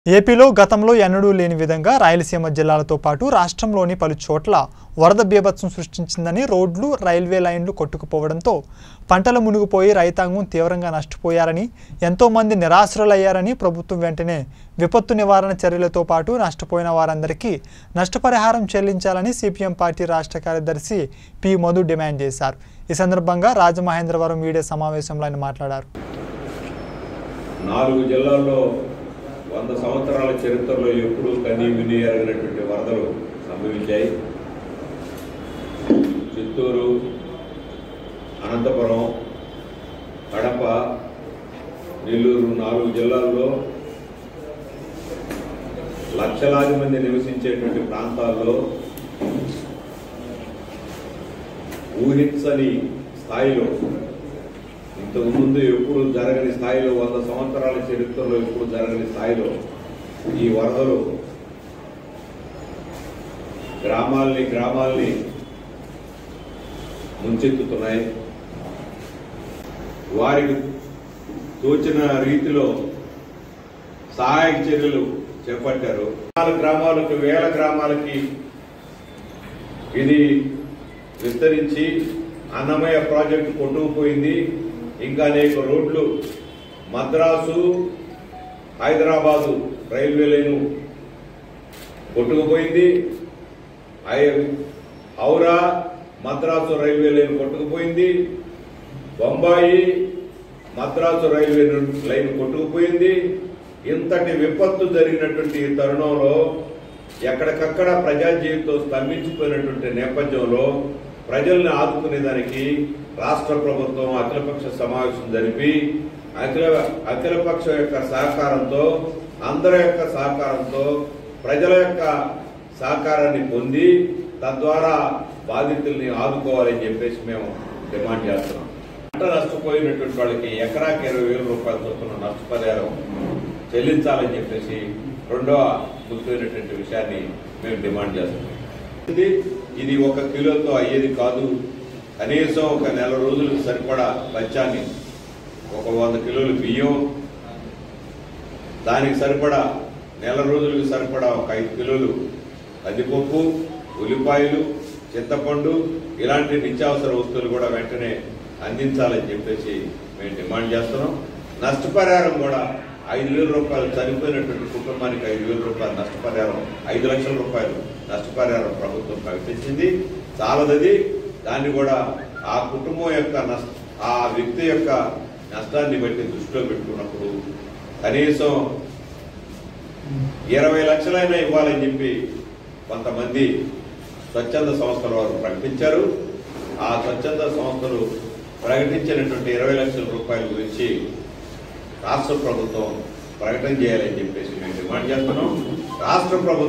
ఏపీలో గతంలో ఎన్నడూ లేని విధంగా రాయలసీమ జిల్లాలతో పాటు రాష్ట్రంలోని పలు చోట్ల వరద బీభత్సం సృష్టించిందని రోడ్లు రైల్వే లైన్లు కొట్టుకుపోవడంతో పంటలు మునిగిపోయి రైతాంగం తీవ్రంగా నష్టపోయారని ఎంతోమంది నిరాశ్రులయ్యారని ప్రభుత్వం వెంటనే విపత్తు నివారణ చర్యలతో పాటు నష్టపోయిన వారందరికీ నష్టపరిహారం చెల్లించాలని సిపిఎం పార్టీ రాష్ట్ర కార్యదర్శి పి మధు డిమాండ్ చేశారు ఈ సందర్భంగా రాజమహేంద్రవరం మీడియా సమావేశంలో ఆయన మాట్లాడారు నాలుగు జిల్లాల్లో వంద సంవత్సరాల చరిత్రలో ఎప్పుడూ కనీ విని ఎరగినటువంటి వరదలు సంభవించాయి చిత్తూరు అనంతపురం కడప నెల్లూరు నాలుగు జిల్లాల్లో లక్షలాది మంది నివసించేటువంటి ప్రాంతాల్లో ఊహించని స్థాయిలో ఇంతకు ముందు ఎప్పుడు జరగని స్థాయిలో వంద సంవత్సరాల చరిత్రలో ఎప్పుడు జరగని స్థాయిలో ఈ వరదలు గ్రామాల్ని గ్రామాల్ని ముంచెత్తుతున్నాయి వారికి తోచిన రీతిలో సహాయక చర్యలు చేపట్టారు నాలుగు గ్రామాలకు వేల గ్రామాలకి ఇది విస్తరించి అన్నమయ్య ప్రాజెక్టు కొట్టుకుపోయింది ఇంకా అనేక రోడ్లు మద్రాసు హైదరాబాదు రైల్వే లైను కొట్టుకుపోయింది ఐ- ఔరా మద్రాసు రైల్వే లైన్ కొట్టుకుపోయింది బొంబాయి మద్రాసు రైల్వే లైన్ కొట్టుకుపోయింది ఇంతటి విపత్తు జరిగినటువంటి ఈ తరుణంలో ఎక్కడికక్కడ ప్రజా జీవితం స్తంభించిపోయినటువంటి నేపథ్యంలో ప్రజల్ని ఆదుకునేదానికి రాష్ట్ర ప్రభుత్వం అఖిలపక్ష సమావేశం జరిపి అఖిల అఖిలపక్ష యొక్క సహకారంతో అందరి యొక్క సహకారంతో ప్రజల యొక్క సహకారాన్ని పొంది తద్వారా బాధితుల్ని ఆదుకోవాలని చెప్పేసి మేము డిమాండ్ చేస్తున్నాం పంట నష్టపోయినటువంటి వాళ్ళకి ఎకరాకి ఇరవై వేల రూపాయల చొప్పున నష్టపరిహారం చెల్లించాలని చెప్పేసి రెండవ ముఖ్యమైనటువంటి విషయాన్ని మేము డిమాండ్ చేస్తున్నాం ఇది ఇది ఒక కిలోతో అయ్యేది కాదు కనీసం ఒక నెల రోజులకు సరిపడా బచ్చాన్ని ఒక వంద కిలోలు బియ్యం దానికి సరిపడా నెల రోజులకు సరిపడా ఒక ఐదు కిలోలు కందిపప్పు ఉల్లిపాయలు చింతపండు ఇలాంటి నిత్యావసర వస్తువులు కూడా వెంటనే అందించాలని చెప్పేసి మేము డిమాండ్ చేస్తున్నాం నష్టపరిహారం కూడా ఐదు వేల రూపాయలు చనిపోయినటువంటి కుటుంబానికి ఐదు వేల రూపాయలు నష్టపరిహారం ఐదు లక్షల రూపాయలు నష్టపరిహారం ప్రభుత్వం ప్రకటించింది చాలదది దాన్ని కూడా ఆ కుటుంబం యొక్క నష్ట ఆ వ్యక్తి యొక్క నష్టాన్ని బట్టి దృష్టిలో పెట్టుకున్నప్పుడు కనీసం ఇరవై లక్షలైనా ఇవ్వాలని చెప్పి కొంతమంది స్వచ్ఛంద సంస్థల వారు ప్రకటించారు ఆ స్వచ్ఛంద సంస్థలు ప్రకటించినటువంటి ఇరవై లక్షల రూపాయల గురించి రాష్ట్ర ప్రభుత్వం ప్రకటన చేయాలని చెప్పేసి మేము డిమాండ్ చేస్తున్నాం రాష్ట్ర ప్రభుత్వం